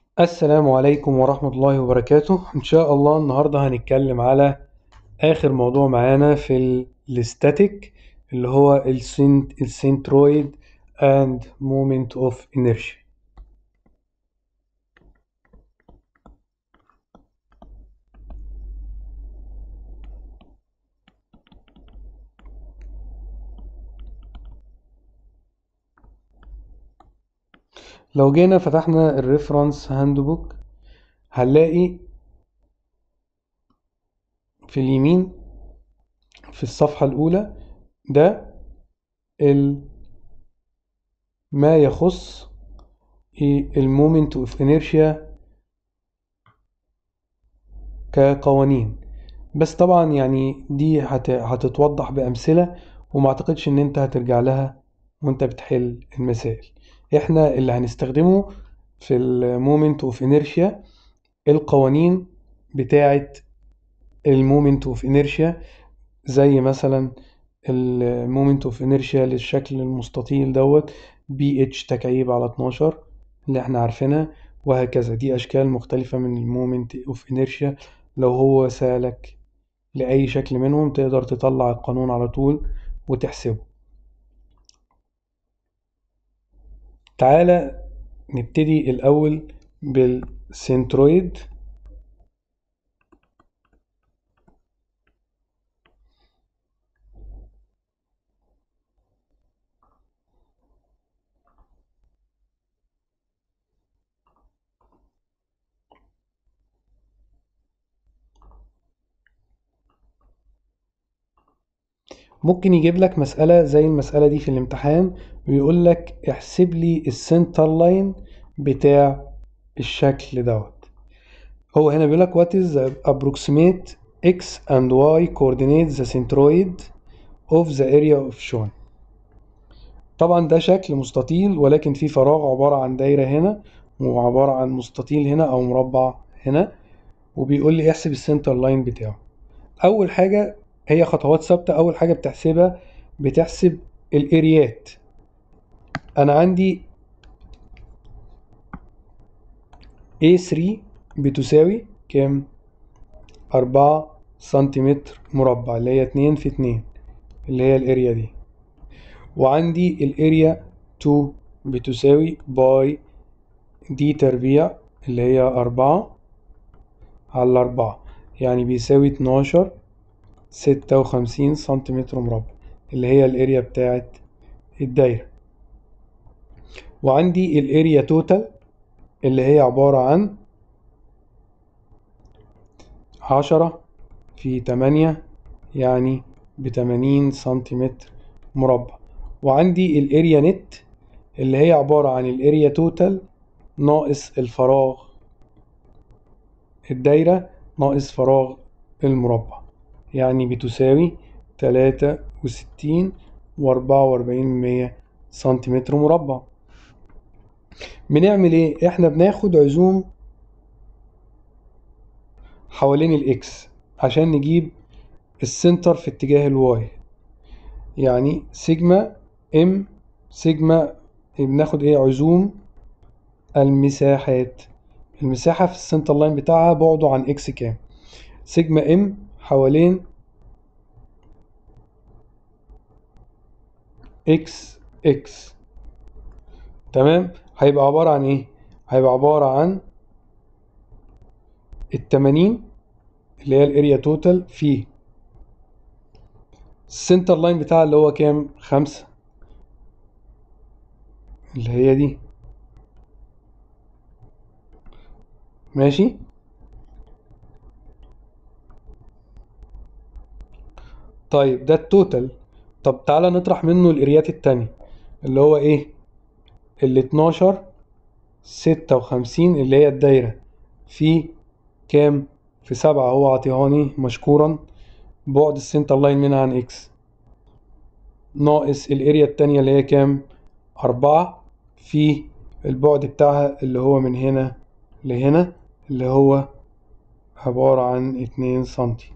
السلام عليكم ورحمة الله وبركاته إن شاء الله النهاردة هنتكلم على آخر موضوع معانا في الاستاتيك اللي هو السنترويد and moment of inertia لو جينا فتحنا الريفرنس هاندبوك هنلاقي في اليمين في الصفحة الأولى ده ال ما يخص المومنت اوف انيرشيا كقوانين بس طبعا يعني دي هت- هتتوضح بأمثلة وما اعتقدش ان انت هترجع لها وانت بتحل المسائل احنا اللي هنستخدمه في المومنت اوف انيرشيا القوانين بتاعة المومنت اوف انيرشيا زي مثلا المومنت اوف انيرشيا للشكل المستطيل دوت بي اتش تكعيب على 12 اللي احنا عارفينها وهكذا دي اشكال مختلفة من المومنت اوف انيرشيا لو هو سالك لأي شكل منهم تقدر تطلع القانون على طول وتحسبه تعالى نبتدي الأول بالسنترويد ممكن يجيب لك مسألة زي المسألة دي في الامتحان ويقول لك احسب لي السنتر لاين بتاع الشكل دوت هو هنا بيقول لك what is the approximate x and y coordinate the centroid of the area of shown طبعا ده شكل مستطيل ولكن فيه فراغ عبارة عن دايرة هنا وعبارة عن مستطيل هنا أو مربع هنا وبيقول لي احسب السنتر لاين بتاعه أول حاجة هي خطوات ثابتة أول حاجة بتحسبها بتحسب الإريات أنا عندي A3 بتساوي كام؟ أربعة سنتيمتر مربع اللي هي اتنين في اتنين اللي هي الاريا دي وعندي الاريا 2 بتساوي باي دي تربيع اللي هي أربعة على أربعة يعني بيساوي اتناشر ستة وخمسين سنتيمتر مربع اللي هي الاريا بتاعت الدايرة وعندي الاريا توتال اللي هي عبارة عن عشرة في تمانية يعني بتمانين سنتيمتر مربع وعندي الاريا نت اللي هي عبارة عن الاريا توتال ناقص الفراغ الدايرة ناقص فراغ المربع يعني بتساوي تلاتة وستين وأربعة وأربعين مية سنتيمتر مربع بنعمل ايه احنا بناخد عزوم حوالين الاكس عشان نجيب السنتر في اتجاه الواي يعني سيجما ام سيجما بناخد ايه عزوم المساحات المساحة في السنتر لاين بتاعها بعده عن اكس كام سيجما ام حوالين اكس اكس تمام هيبقى عبارة عن ايه هيبقى عبارة عن التمانين اللي هي الاريا توتال في السنتر لاين بتاعها اللي هو كام خمسة اللي هي دي ماشي طيب ده التوتال طب تعالى نطرح منه الاريات التانية اللي هو ايه ال 12 ستة وخمسين اللي هي الدايرة في كام في سبعة هو عطيهاني مشكورا بعد السنتر لاين منها عن اكس ناقص الاريا التانية اللي هي كام أربعة في البعد بتاعها اللي هو من هنا لهنا اللي هو عبارة عن اتنين سنتي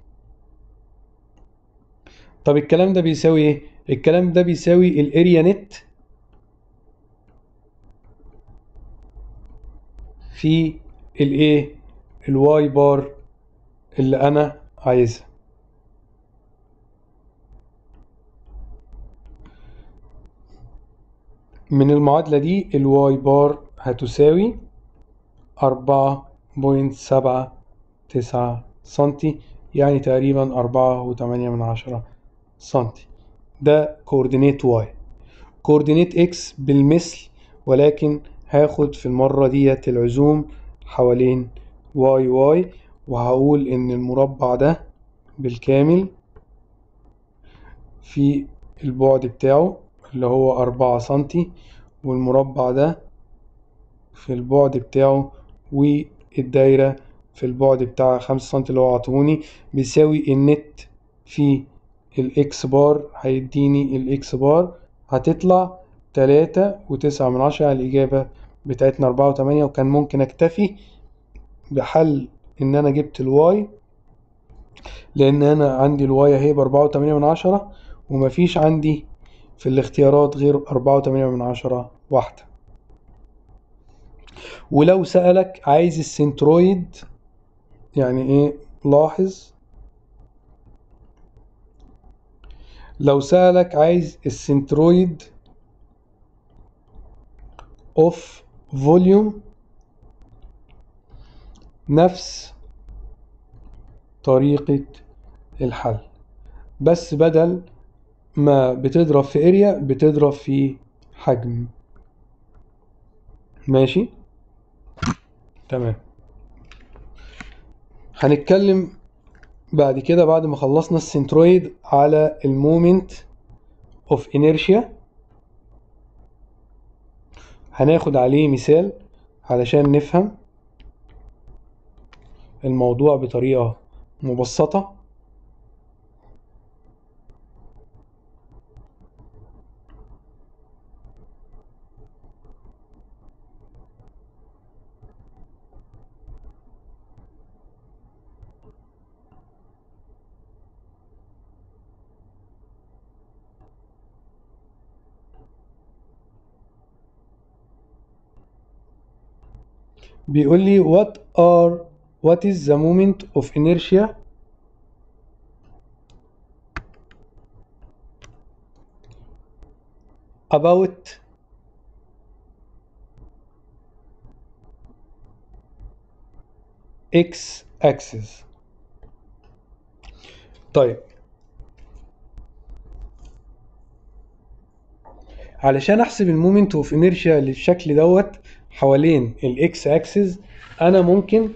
طب الكلام ده بيساوي ايه الكلام ده بيساوي الاريا نت في الايه الواي بار اللي انا عايزها من المعادلة دي الواي بار هتساوي أربعة بوينت سبعة تسعة سنتي يعني تقريبا أربعة وتمانية من عشرة سنتي ده كوردينيت واي كوردينيت اكس بالمثل ولكن هاخد في المرة ديت العزوم حوالين واي واي وهقول ان المربع ده بالكامل في البعد بتاعه اللي هو أربعة سنتي والمربع ده في البعد بتاعه والدايرة في البعد بتاع خمسة سنتي اللي هو عطوني بيساوي النت في الاكس بار هيديني الاكس بار هتطلع تلاتة وتسعة من عشرة الإجابة بتاعتنا أربعة وتمانية وكان ممكن أكتفي بحل إن أنا جبت الواي لأن أنا عندي الواي أهي بأربعة وتمانية من عشرة ومفيش عندي في الاختيارات غير أربعة وتمانية من عشرة واحدة ولو سألك عايز السنترويد يعني ايه لاحظ لو سألك عايز السنترويد اوف فوليوم نفس طريقة الحل بس بدل ما بتضرب في اريا بتضرب في حجم ماشي تمام هنتكلم بعد كده بعد ما خلصنا السنترويد على المومنت اوف انيرشيا هناخد عليه مثال علشان نفهم الموضوع بطريقة مبسطة بيقول لي what are what is the moment of inertia about x axis طيب علشان احسب المومنت اوف انيرشيا للشكل دوت حوالين الاكس اكسس انا ممكن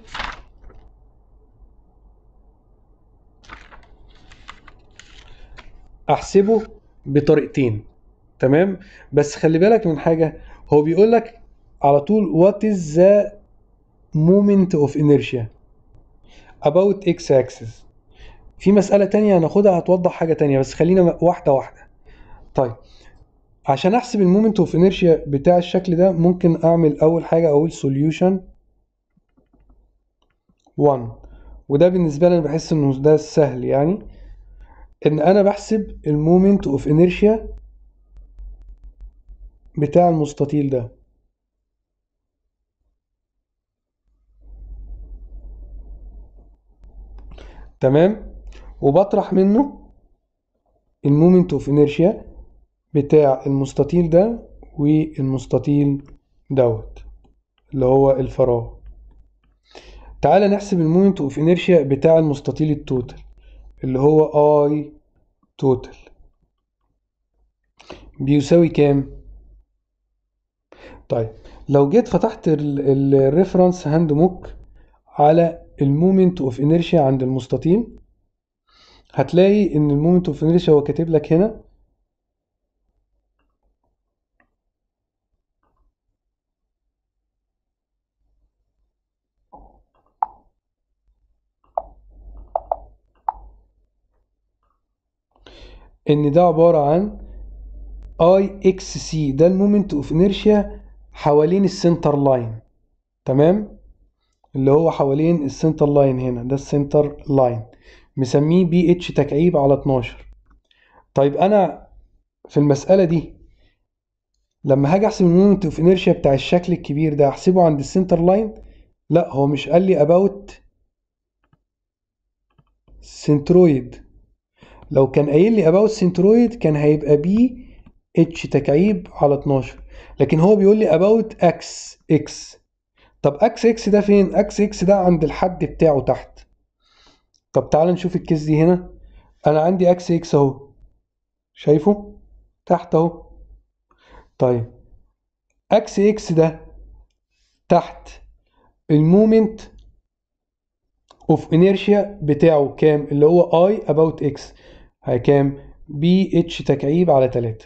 احسبه بطريقتين تمام بس خلي بالك من حاجه هو بيقول لك على طول what is the moment of inertia about x axis في مسألة تانية هناخدها هتوضح حاجة تانية بس خلينا واحدة واحدة طيب عشان احسب المومنت اوف انيرشيا بتاع الشكل ده ممكن اعمل اول حاجه اقول سوليوشن 1 وده بالنسبه لي انا بحس انه ده سهل يعني ان انا بحسب المومنت اوف انيرشيا بتاع المستطيل ده تمام وبطرح منه المومنت اوف انيرشيا بتاع المستطيل ده والمستطيل دوت اللي هو الفراغ تعالى نحسب المومنت اوف انيرشيا بتاع المستطيل التوتال اللي هو اي توتال بيساوي كام طيب لو جيت فتحت الريفرنس هاند موك على المومنت اوف انيرشيا عند المستطيل هتلاقي ان المومنت اوف انيرشيا هو كاتب لك هنا ان ده عبارة عن اي اكس سي ده المومنت اوف انيرشيا حوالين السنتر لاين تمام اللي هو حوالين السنتر لاين هنا ده السنتر لاين مسميه بي اتش تكعيب على 12 طيب انا في المسألة دي لما هاجي احسب المومنت اوف انيرشيا بتاع الشكل الكبير ده احسبه عند السنتر لاين لا هو مش قال لي about سنترويد لو كان قايل لي about سنترويد كان هيبقى بي اتش تكعيب على 12 لكن هو بيقول لي about اكس اكس طب اكس اكس ده فين اكس اكس ده عند الحد بتاعه تحت طب تعال نشوف الكيس دي هنا انا عندي اكس اكس اهو شايفه تحت اهو طيب اكس اكس ده تحت المومنت اوف انيرشيا بتاعه كام اللي هو اي اباوت اكس كام بي اتش تكعيب على 3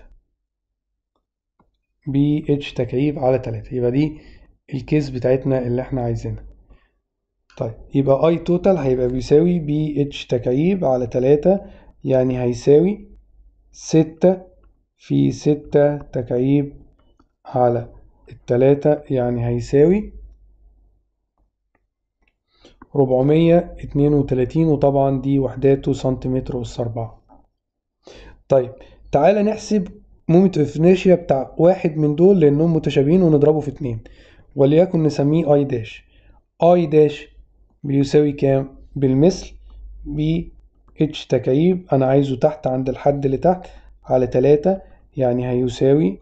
بي اتش تكعيب على 3 يبقى دي الكيس بتاعتنا اللي احنا عايزينها طيب يبقى اي توتال هيبقى بيساوي بي اتش تكعيب على 3 يعني هيساوي 6 في 6 تكعيب على التلاتة يعني هيساوي 432 وطبعا دي وحداته سنتيمتر أس أربعة طيب تعالى نحسب مومنت اوف انيرشيا بتاع واحد من دول لأنهم متشابهين ونضربه في اتنين وليكن نسميه اي داش اي داش بيساوي كام بالمثل بي اتش تكعيب انا عايزه تحت عند الحد اللي تحت على تلاتة يعني هيساوي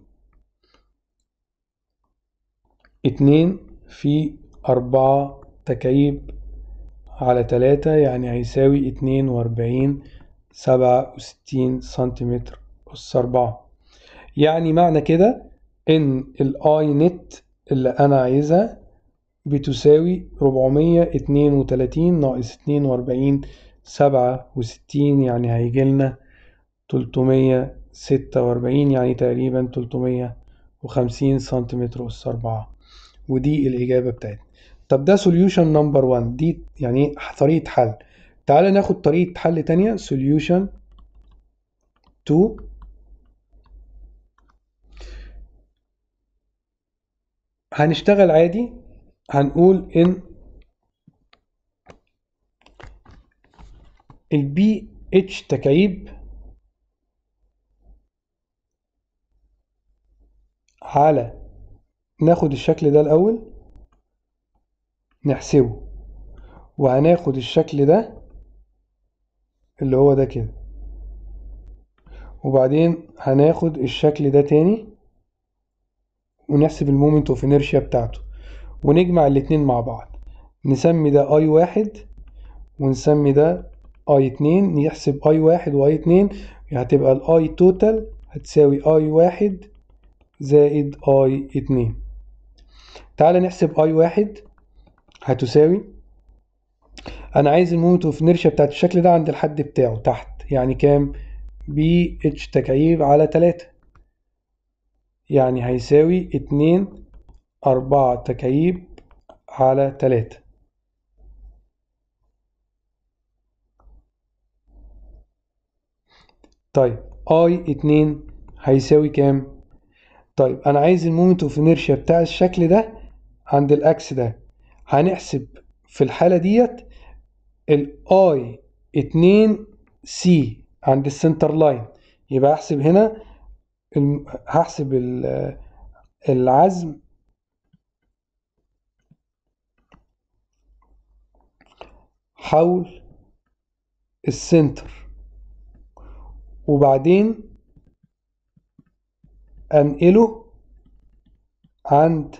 اتنين في أربعة تكعيب على تلاتة يعني هيساوي اتنين وأربعين سبعة وستين سنتيمتر أس أربعة يعني معنى كده إن الآي نت اللي أنا عايزها بتساوي ربعمية اتنين وتلاتين ناقص اتنين وأربعين سبعة وستين يعني هيجيلنا تلتمية ستة وأربعين يعني تقريبا تلتمية وخمسين سنتيمتر أس أربعة ودي الإجابة بتاعتنا طب ده solution نمبر 1 دي يعني طريقة حل تعال ناخد طريقة حل تانية solution 2 هنشتغل عادي هنقول ان البي اتش تكعيب على ناخد الشكل ده الأول نحسبه وهناخد الشكل ده اللي هو ده كده وبعدين هناخد الشكل ده تاني ونحسب المومنت اوف انيرشيا بتاعته ونجمع الاتنين مع بعض نسمي ده اي واحد ونسمي ده اي اتنين نحسب اي واحد واي اتنين هتبقى الاي توتال هتساوي اي واحد زائد اي اتنين تعالى نحسب اي واحد هتساوي انا عايز المومنت اوف انيرشيا بتاعت الشكل ده عند الحد بتاعه تحت يعني كام بي اتش تكعيب على تلاتة يعني هيساوي اتنين أربعة تكعيب على تلاتة طيب اي اتنين هيساوي كام طيب انا عايز المومنت اوف انيرشيا بتاع الشكل ده عند الاكس ده هنحسب في الحالة ديت الاي 2 سي عند السنتر لاين يبقى احسب هنا هحسب العزم حول السنتر وبعدين انقله عند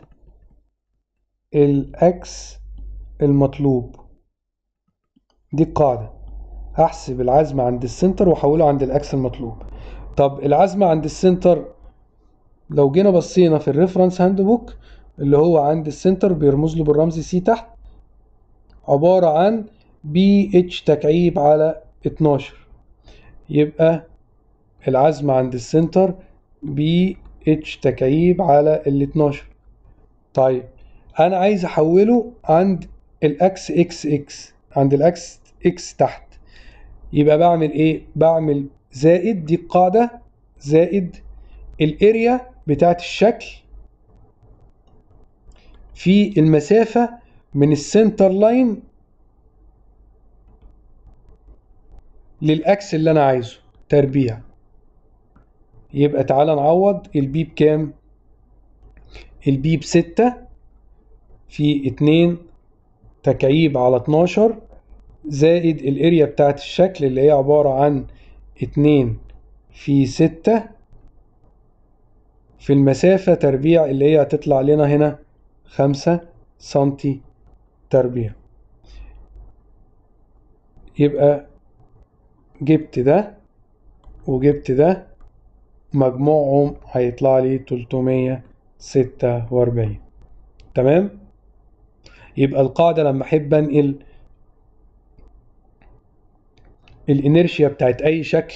الاكس المطلوب دي القاعدة احسب العزم عند السنتر واحوله عند الاكس المطلوب طب العزم عند السنتر لو جينا بصينا في الريفرنس هاند بوك اللي هو عند السنتر بيرمز له بالرمز سي تحت عبارة عن بي اتش تكعيب على 12 يبقى العزم عند السنتر بي اتش تكعيب على ال 12 طيب انا عايز احوله عند الاكس اكس اكس عند الاكس اكس تحت يبقى بعمل ايه بعمل زائد دي القاعدة زائد الاريا بتاعت الشكل في المسافة من السنتر لاين للأكس اللي أنا عايزه تربيع يبقى تعالى نعوض البي بكام البي بستة في اتنين تكعيب على 12 زائد الاريا بتاعت الشكل اللي هي عبارة عن 2 في 6 في المسافة تربيع اللي هي هتطلع لنا هنا 5 سنتي تربيع يبقى جبت ده وجبت ده مجموعهم هيطلع لي 346 تمام يبقى القاعدة لما أحب أنقل الانيرشيا بتاعت أي شكل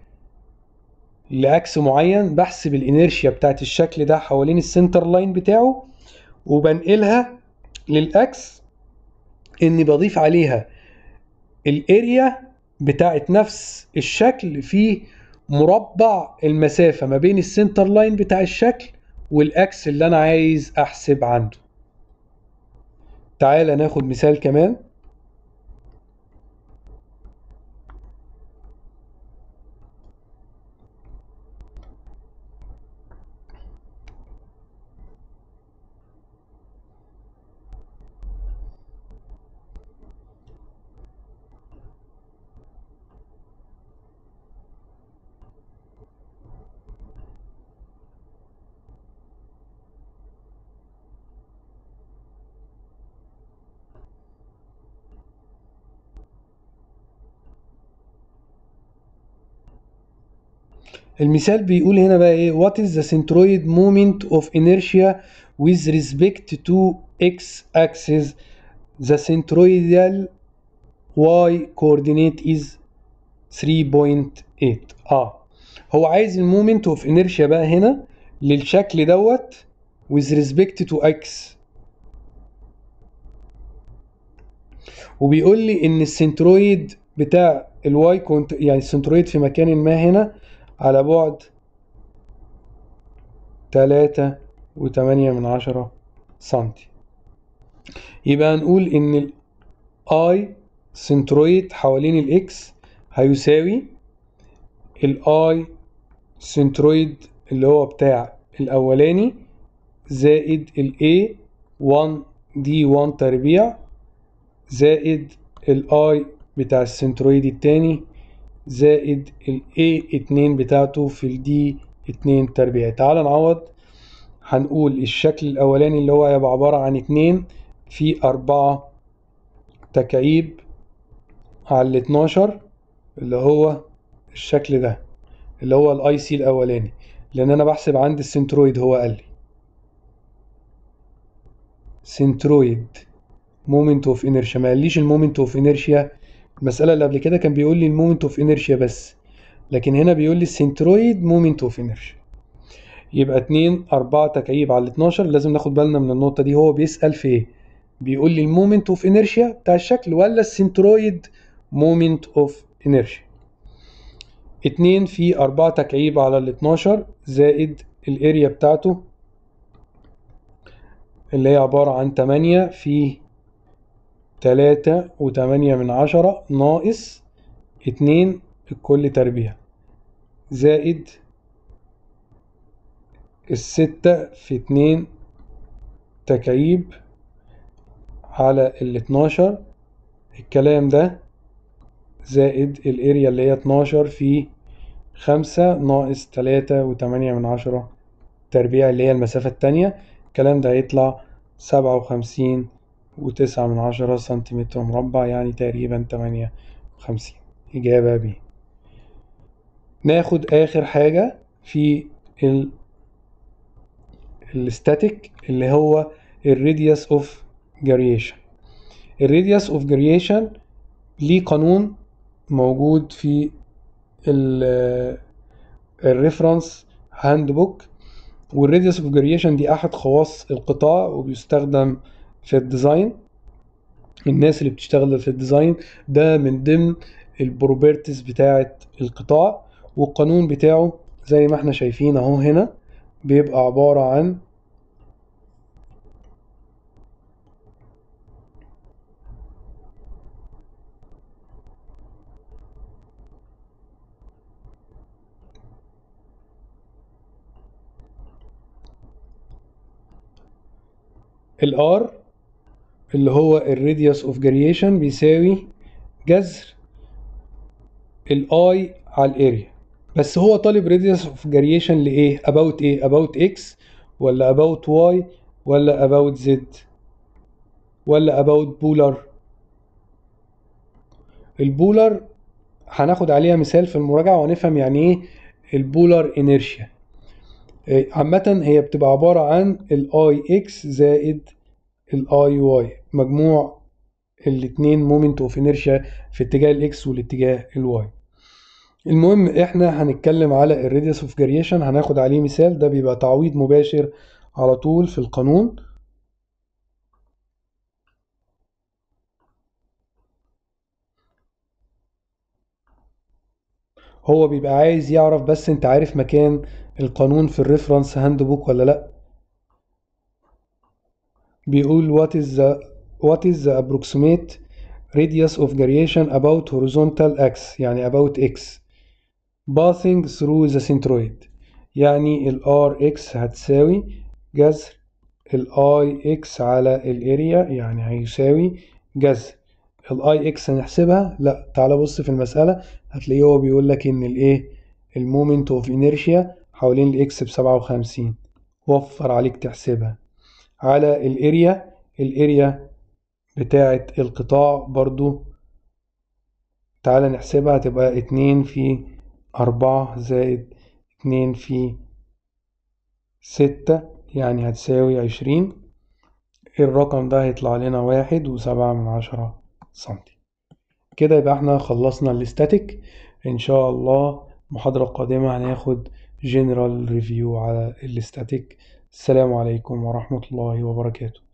لأكس معين بحسب الانيرشيا بتاعت الشكل ده حوالين السنتر لاين بتاعه وبنقلها للأكس إني بضيف عليها الاريا بتاعت نفس الشكل في مربع المسافة ما بين السنتر لاين بتاع الشكل والأكس اللي أنا عايز أحسب عنده تعالى ناخد مثال كمان المثال بيقول هنا بقى ايه what is the centroid moment of inertia with respect to x axis the centroidal y coordinate is 3.8 اه هو عايز المومنت اوف انيرشيا بقى هنا للشكل دوت with respect to x وبيقول لي ان السنترويد بتاع الواي كنت يعني السنترويد في مكان ما هنا على بعد تلاتة وتمانية من عشرة سنتي يبقى نقول إن ال I سنترويد حوالين الإكس هيساوي ال I سنترويد اللي هو بتاع الأولاني زائد ال A 1 دي 1 تربيع زائد ال I بتاع السنترويد التاني زائد ال A2 بتاعته في ال D2 تربيع تعال نعوض هنقول الشكل الأولاني اللي هو هيبقى عبارة عن اتنين في أربعة تكعيب على ال 12 اللي هو الشكل ده اللي هو الاي سي الأولاني لأن أنا بحسب عند السنترويد هو قال لي سنترويد مومنت اوف انيرشيا ما قاليش المومنت اوف انيرشيا المسألة اللي قبل كده كان بيقول لي المومنت اوف انيرشيا بس لكن هنا بيقول لي السنترويد مومنت اوف انيرشيا يبقى 2 4 تكعيب على 12 لازم ناخد بالنا من النقطة دي هو بيسأل في ايه بيقول لي المومنت اوف انيرشيا بتاع الشكل ولا السنترويد مومنت اوف انيرشيا 2 في 4 تكعيب على ال 12 زائد الاريا بتاعته اللي هي عبارة عن 8 في تلاتة وتمانية من عشرة ناقص اتنين الكل تربيع زائد الستة في اتنين تكعيب على الاتناشر الكلام ده زائد الاريا اللي هي اتناشر في خمسة ناقص تلاتة وتمانية من عشرة تربيع اللي هي المسافة التانية الكلام ده هيطلع سبعة وخمسين وتسعة من عشرة سنتيمتر مربع يعني تقريبا تمانية وخمسين إجابة ب ناخد آخر حاجة في ال الستاتيك اللي هو الراديوس اوف جاريشن الراديوس اوف جاريشن ليه قانون موجود في الريفرنس هاند بوك والراديوس اوف جاريشن دي احد خواص القطاع وبيستخدم في الديزاين الناس اللي بتشتغل في الديزاين ده من ضمن البروبرتيز بتاعة القطاع والقانون بتاعه زي ما احنا شايفين اهو هنا بيبقى عبارة عن الار اللي هو الراديوس اوف جريشن بيساوي جذر الاي على الاريا بس هو طالب راديوس اوف جريشن لايه about ايه about x ولا about y ولا about z ولا about بولر البولر هناخد عليها مثال في المراجعة ونفهم يعني ايه البولر انيرشيا عامة هي بتبقى عبارة عن الاي اكس زائد الاي واي مجموع الاتنين مومنت اوف انيرشيا في اتجاه الاكس والاتجاه الواي المهم احنا هنتكلم على الراديوس اوف جريشن هناخد عليه مثال ده بيبقى تعويض مباشر على طول في القانون هو بيبقى عايز يعرف بس انت عارف مكان القانون في الريفرنس هاند بوك ولا لا بيقول what is the what is the approximate radius of gyration about horizontal axis يعني about x passing through the centroid يعني ال rx هتساوي جذر ال ix على الاريا يعني هيساوي جذر ال ix هنحسبها لا تعال بص في المسألة هتلاقيه هو بيقول لك ان الايه المومنت اوف انيرشيا حوالين الاكس بسبعة وخمسين وفر عليك تحسبها على الاريا الاريا بتاعة القطاع برضو تعالى نحسبها هتبقى اتنين في أربعة زائد اتنين في ستة يعني هتساوي عشرين الرقم ده هيطلع لنا واحد وسبعة من عشرة سنتي كده يبقى احنا خلصنا الاستاتيك ان شاء الله محاضرة قادمة هناخد جنرال ريفيو على الاستاتيك السلام عليكم ورحمة الله وبركاته